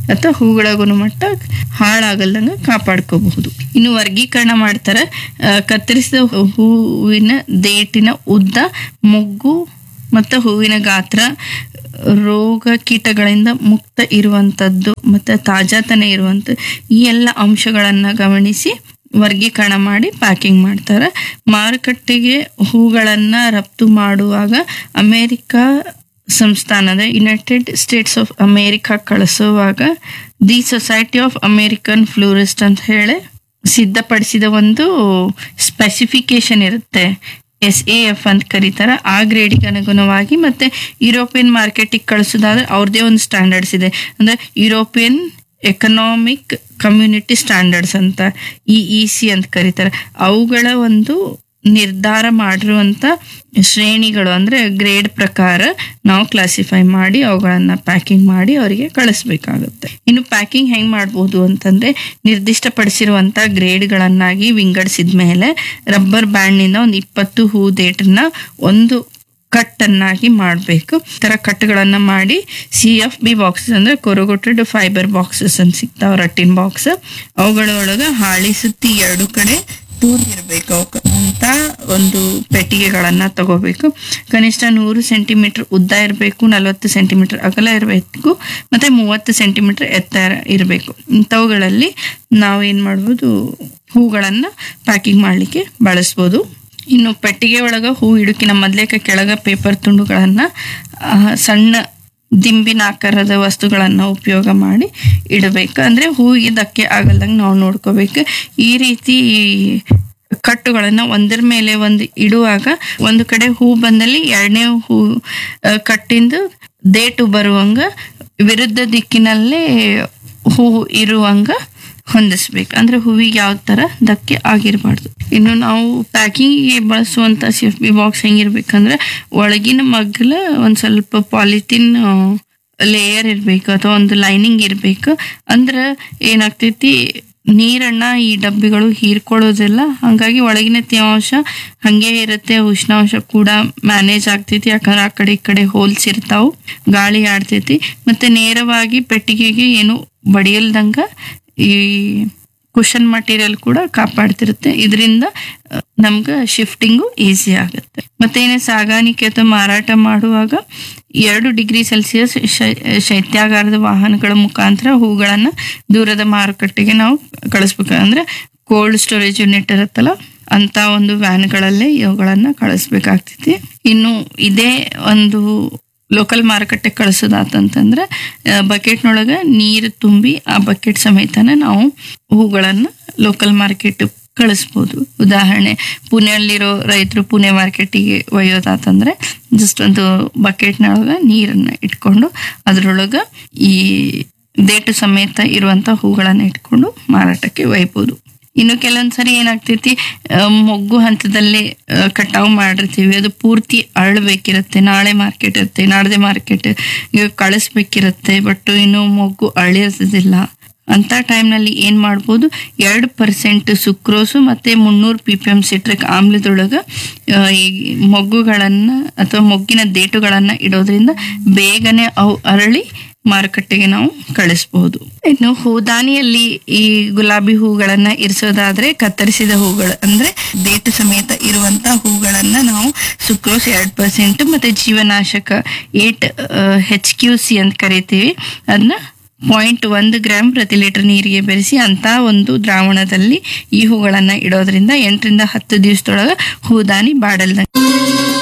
ಅಥವಾ ಹೂಗಳ ಗುಣಮಟ್ಟ ಹಾಳಾಗಲ್ದಂಗೆ ಕಾಪಾಡ್ಕೋಬಹುದು ಇನ್ನು ವರ್ಗೀಕರಣ ಮಾಡ್ತಾರೆ ಆ, ಕತ್ತರಿಸಿದ ಹೂವಿನ ದೇಟಿನ ಉದ್ದ ಮೊಗ್ಗು ಮತ್ತು ಹೂವಿನ ಗಾತ್ರ ರೋಗ ಕೀಟಗಳಿಂದ ಮುಕ್ತ ಇರುವಂಥದ್ದು ಮತ್ತು ತಾಜಾತನ ಇರುವಂಥ ಈ ಎಲ್ಲ ಅಂಶಗಳನ್ನು ಗಮನಿಸಿ ವರ್ಗೀಕರಣ ಮಾಡಿ ಪ್ಯಾಕಿಂಗ್ ಮಾಡ್ತಾರೆ ಮಾರುಕಟ್ಟೆಗೆ ಹೂಗಳನ್ನು ರಫ್ತು ಮಾಡುವಾಗ ಅಮೇರಿಕಾ ಸಂಸ್ಥಾನದ ಯುನೈಟೆಡ್ ಸ್ಟೇಟ್ಸ್ ಆಫ್ ಅಮೇರಿಕಾ ಕಳಿಸುವಾಗ the Society of American florist ಅಂತ ಹೇಳಿ ಸಿದ್ಧಪಡಿಸಿದ ಒಂದು ಸ್ಪೆಸಿಫಿಕೇಶನ್ ಇರುತ್ತೆ ಎಸ್ ಎ ಎಫ್ ಅಂತ ಕರೀತಾರೆ ಆ ಗ್ರೇಡಿಗೆ ಅನುಗುಣವಾಗಿ ಮತ್ತೆ ಯುರೋಪಿಯನ್ ಮಾರ್ಕೆಟಿಗೆ ಕಳಿಸೋದಾದ್ರೆ ಅವ್ರದ್ದೇ ಒಂದು ಸ್ಟ್ಯಾಂಡರ್ಡ್ಸ್ ಇದೆ ಅಂದ್ರೆ ಯುರೋಪಿಯನ್ ಎಕನಾಮಿಕ್ ಕಮ್ಯುನಿಟಿ ಸ್ಟ್ಯಾಂಡರ್ಡ್ಸ್ ಅಂತ ಇ ಇ ಸಿ ಅಂತ ಕರೀತಾರೆ ಅವುಗಳ ಒಂದು ನಿರ್ಧಾರ ಮಾಡಿರುವಂತ ಶ್ರೇಣಿಗಳು ಅಂದ್ರೆ ಗ್ರೇಡ್ ಪ್ರಕಾರ ನಾವು ಕ್ಲಾಸಿಫೈ ಮಾಡಿ ಅವುಗಳನ್ನ ಪ್ಯಾಕಿಂಗ್ ಮಾಡಿ ಅವರಿಗೆ ಕಳಿಸ್ಬೇಕಾಗುತ್ತೆ ಇನ್ನು ಪ್ಯಾಕಿಂಗ್ ಹೆಂಗ್ ಮಾಡ್ಬೋದು ಅಂತಂದ್ರೆ ನಿರ್ದಿಷ್ಟಪಡಿಸಿರುವಂತ ಗ್ರೇಡ್ಗಳನ್ನಾಗಿ ವಿಂಗಡಿಸಿದ ಮೇಲೆ ರಬ್ಬರ್ ಬ್ಯಾಂಡ್ನಿಂದ ಒಂದು ಇಪ್ಪತ್ತು ಹೂ ದೇಟನ್ನ ಒಂದು ಕಟ್ಟನ್ನಾಗಿ ಮಾಡಬೇಕು ಈ ಥರ ಕಟ್ಗಳನ್ನು ಮಾಡಿ ಸಿ ಎಫ್ ಬಿ ಬಾಕ್ಸಸ್ ಅಂದ್ರೆ ಕೊರಗೊಟ್ಟೆಡ್ ಫೈಬರ್ ಬಾಕ್ಸಸ್ ಅಂತ ಸಿಗ್ತಾವ ರಟ್ಟಿನ್ ಬಾಕ್ಸ್ ಅವುಗಳೊಳಗೆ ಹಾಳಿ ಸುತ್ತಿ ಎರಡು ಕಡೆ ತೂರಿರ್ಬೇಕು ಅವಕ್ಕೆ ಅಂತ ಒಂದು ಪೆಟ್ಟಿಗೆಗಳನ್ನ ತಗೋಬೇಕು ಕನಿಷ್ಠ ನೂರು ಸೆಂಟಿಮೀಟರ್ ಉದ್ದ ಇರಬೇಕು ನಲವತ್ತು ಸೆಂಟಿಮೀಟರ್ ಅಗಲ ಇರಬೇಕು ಮತ್ತೆ ಮೂವತ್ತು ಸೆಂಟಿಮೀಟರ್ ಎತ್ತರ ಇರಬೇಕು ಇಂಥವುಗಳಲ್ಲಿ ನಾವು ಏನು ಮಾಡ್ಬೋದು ಹೂಗಳನ್ನು ಪ್ಯಾಕಿಂಗ್ ಮಾಡಲಿಕ್ಕೆ ಬಳಸ್ಬೋದು ಇನ್ನು ಪೆಟ್ಟಿಗೆ ಒಳಗ ಹೂ ಇಡುಕಿನ ಮೊದ್ಲೇಕ ಕೆಳಗ ಪೇಪರ್ ತುಂಡುಗಳನ್ನ ಆ, ಸಣ್ಣ ದಿಂಬಿನ ಆಕಾರದ ವಸ್ತುಗಳನ್ನ ಉಪಯೋಗ ಮಾಡಿ ಇಡಬೇಕು ಅಂದ್ರೆ ಹೂವಿಗೆ ಧಕ್ಕೆ ಆಗಲ್ದಂಗೆ ನಾವು ನೋಡ್ಕೋಬೇಕು ಈ ರೀತಿ ಕಟ್ಟುಗಳನ್ನ ಒಂದರ ಮೇಲೆ ಒಂದು ಇಡುವಾಗ ಒಂದು ಕಡೆ ಹೂ ಬಂದಲ್ಲಿ ಎರಡನೇ ಹೂ ಆ, ಕಟ್ಟಿಂದು ದೇಟು ಬರುವಂಗ ವಿರುದ್ಧ ದಿಕ್ಕಿನಲ್ಲೇ ಹೂ ಇರುವಂಗ ಹೊಂದಿಸ್ಬೇಕು ಅಂದ್ರೆ ಹೂವಿಗೆ ಯಾವ ತರ ಧಕ್ಕೆ ಆಗಿರಬಾರ್ದು ಇನ್ನು ನಾವು ಪ್ಯಾಕಿಂಗಿಗೆ ಬಳಸುವಂತ ಸಿ ಎಫ್ ಬಿ ಬಾಕ್ಸ್ ಹೆಂಗಿರ್ಬೇಕಂದ್ರೆ ಒಳಗಿನ ಮಗ್ಲ ಒಂದ್ ಸ್ವಲ್ಪ ಪಾಲಿಥಿನ್ ಲೇಯರ್ ಇರ್ಬೇಕು ಅಥವಾ ಒಂದು ಲೈನಿಂಗ್ ಇರ್ಬೇಕು ಅಂದ್ರ ಏನಾಗ್ತೈತಿ ನೀರನ್ನ ಈ ಡಬ್ಬಿಗಳು ಹೀರ್ಕೊಳ್ಳೋದಿಲ್ಲ ಹಂಗಾಗಿ ಒಳಗಿನ ತೇವಾಂಶ ಹಂಗೆ ಇರುತ್ತೆ ಉಷ್ಣಾಂಶ ಕೂಡ ಮ್ಯಾನೇಜ್ ಆಗ್ತೈತಿ ಯಾಕಂದ್ರೆ ಆ ಕಡೆ ಈ ಕಡೆ ಹೋಲ್ಸ್ ಇರ್ತಾವು ಗಾಳಿ ಆಡ್ತೈತಿ ಮತ್ತೆ ನೇರವಾಗಿ ಪೆಟ್ಟಿಗೆಗೆ ಏನು ಬಡಿಯಲ್ದಂಗ ಈ ಕುಷನ್ ಮಟೀರಿಯಲ್ ಕೂಡ ಕಾಪಾಡ್ತಿರುತ್ತೆ ಇದರಿಂದ ನಮ್ಗೆ ಶಿಫ್ಟಿಂಗು ಈಸಿ ಆಗುತ್ತೆ ಮತ್ತೆ ಏನೇ ಸಾಗಾಣಿಕೆ ಅಥವಾ ಮಾರಾಟ ಮಾಡುವಾಗ ಎರಡು ಡಿಗ್ರಿ ಸೆಲ್ಸಿಯಸ್ ಶೈ- ಶೈತ್ಯಾಗಾರದ ವಾಹನಗಳ ಮುಖಾಂತರ ಹೂಗಳನ್ನ ದೂರದ ಮಾರುಕಟ್ಟೆಗೆ ನಾವು ಕಳಿಸ್ಬೇಕು ಅಂದ್ರೆ ಕೋಲ್ಡ್ ಸ್ಟೋರೇಜ್ ಯೂನಿಟ್ ಇರುತ್ತಲ್ಲ ಅಂತ ಒಂದು ವ್ಯಾನ್ಗಳಲ್ಲೇ ಇವುಗಳನ್ನ ಕಳಿಸ್ಬೇಕಾಗ್ತೈತಿ ಇನ್ನು ಇದೇ ಒಂದು ಲೋಕಲ್ ಮಾರುಕಟ್ಟೆ ಕಳಿಸೋದಾತಂತಂದ್ರೆ ಬಕೆಟ್ನೊಳಗೆ ನೀರು ತುಂಬಿ ಆ ಬಕೆಟ್ ಸಮೇತನ ನಾವು ಹೂಗಳನ್ನ ಲೋಕಲ್ ಮಾರ್ಕೆಟ್ ಕಳಿಸ್ಬೋದು ಉದಾಹರಣೆ ಪುಣೆಯಲ್ಲಿರೋ ರೈತರು ಪುಣೆ ಮಾರ್ಕೆಟಿಗೆ ಒಯ್ಯೋದಾತಂದ್ರೆ ಜಸ್ಟ್ ಒಂದು ಬಕೆಟ್ನೊಳಗೆ ನೀರನ್ನ ಇಟ್ಕೊಂಡು ಅದ್ರೊಳಗೆ ಈ ದೇಟು ಸಮೇತ ಇರುವಂತ ಹೂಗಳನ್ನ ಇಟ್ಕೊಂಡು ಮಾರಾಟಕ್ಕೆ ಒಯ್ಬೋದು ಇನ್ನು ಕೆಲವೊಂದ್ಸರಿ ಏನಾಗ್ತೈತಿ ಆ, ಮೊಗ್ಗು ಹಂತದಲ್ಲೇ ಆ, ಕಟಾವು ಮಾಡಿರ್ತೀವಿ ಅದು ಪೂರ್ತಿ ಅರಳಬೇಕಿರುತ್ತೆ ನಾಳೆ ಮಾರ್ಕೆಟ್ ಇರುತ್ತೆ ನಾಡ್ದೆ ಮಾರ್ಕೆಟ್ ಕಳಿಸ್ಬೇಕಿರುತ್ತೆ ಬಟ್ ಇನ್ನು ಮೊಗ್ಗು ಅಳಿಯೋದಿಲ್ಲ ಅಂತ ಟೈಮ್ನಲ್ಲಿ ಏನ್ ಮಾಡ್ಬೋದು ಎರಡು ಪರ್ಸೆಂಟ್ ಸುಕ್ರೋಸು ಮತ್ತೆ ಮುನ್ನೂರು ಪಿ ಪಿ ಎಂ ಸಿಟ್ರಿಕ್ ಆಮ್ಲದೊಳಗ ಆ, ಈ ಮೊಗ್ಗುಗಳನ್ನ ಅಥವಾ ಮೊಗ್ಗಿನ ದೇಟುಗಳನ್ನ ಇಡೋದ್ರಿಂದ ಬೇಗನೆ ಅವು ಅರಳಿ ಮಾರುಕಟ್ಟೆಗೆ ನಾವು ಕಳಿಸಬಹುದು ಇನ್ನು ಹೂದಾನಿಯಲ್ಲಿ ಈ ಗುಲಾಬಿ ಹೂಗಳನ್ನ ಇರಿಸೋದಾದ್ರೆ ಕತ್ತರಿಸಿದ ಹೂಗಳು ಅಂದ್ರೆ ಡೇಟ್ ಸಮೇತ ಇರುವಂತ ಹೂಗಳನ್ನ ನಾವು ಸುಕ್ರೋಸ್ ಎರಡ್ ಪರ್ಸೆಂಟ್ ಮತ್ತೆ ಜೀವನಾಶಕ ಏಟ್ ಹೆಚ್ ಕ್ಯೂ ಸಿ ಅಂತ ಕರಿತೀವಿ ಅದನ್ನ ಪಾಯಿಂಟ್ ಒಂದು ಗ್ರಾಮ್ ಪ್ರತಿ ಲೀಟರ್ ನೀರಿಗೆ ಬೆರೆಸಿ ಅಂತ ಒಂದು ದ್ರಾವಣದಲ್ಲಿ ಈ ಹೂಗಳನ್ನ ಇಡೋದ್ರಿಂದ ಎಂಟರಿಂದ ಹತ್ತು ದಿವಸದೊಳಗ ಹೂದಾನಿ ಬಾಡಲ್ದಂಗೆ